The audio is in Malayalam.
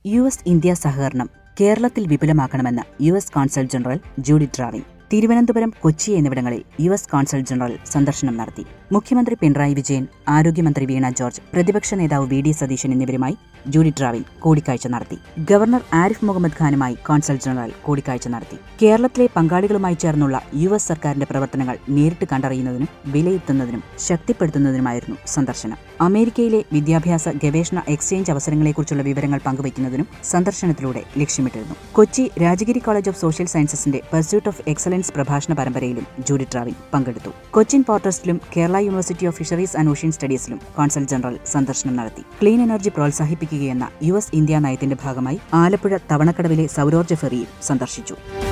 യു എസ് ഇന്ത്യ സഹകരണം കേരളത്തിൽ വിപുലമാക്കണമെന്ന് U S consul general Judy Travin Thiruvananthapuram Kochi എന്നിവിടങ്ങളിൽ യു എസ് കോൺസൽ ജനറൽ സന്ദർശനം നടത്തി മുഖ്യമന്ത്രി പിണറായി വിജയൻ ആരോഗ്യമന്ത്രി വീണ ജോർജ് പ്രതിപക്ഷ നേതാവ് വി ഡി സതീശൻ എന്നിവരുമായി ജൂഡി ട്രാവിൻ കൂടിക്കാഴ്ച നടത്തി ഗവർണർ ആരിഫ് മുഹമ്മദ് ഖാനുമായി കോൺസൽ ജനറൽ കൂടിക്കാഴ്ച നടത്തി കേരളത്തിലെ പങ്കാളികളുമായി ചേർന്നുള്ള യു എസ് സർക്കാരിന്റെ പ്രവർത്തനങ്ങൾ നേരിട്ട് കണ്ടറിയുന്നതിനും വിലയിരുത്തുന്നതിനും ശക്തിപ്പെടുത്തുന്നതിനുമായിരുന്നു സന്ദർശനം അമേരിക്കയിലെ വിദ്യാഭ്യാസ ഗവേഷണ എക്സ്ചേഞ്ച് അവസരങ്ങളെക്കുറിച്ചുള്ള വിവരങ്ങൾ പങ്കുവയ്ക്കുന്നതിനും സന്ദർശനത്തിലൂടെ ലക്ഷ്യമിട്ടിരുന്നു Kochi Rajagiri college of social സയൻസസിന്റെ പെർസ്യൂട്ട് ഓഫ് എക്സലൻസ് പ്രഭാഷണ പരമ്പരയിലും ജൂഡി ട്രാവിൻ പങ്കെടുത്തു കൊച്ചിൻ പോർട്ടസ്റ്റിലും Kerala university of fisheries and ocean സ്റ്റഡീസിലും കോൺസൽ ജനറൽ സന്ദർശനം നടത്തി ക്ലീൻ എനർജി പ്രോത്സാഹിപ്പിക്കുകയെന്ന യു എസ് ഇന്ത്യ നയത്തിന്റെ ഭാഗമായി ആലപ്പുഴ തവണക്കടവിലെ സൗരോർജ്ജ ഫെറിയും സന്ദർശിച്ചു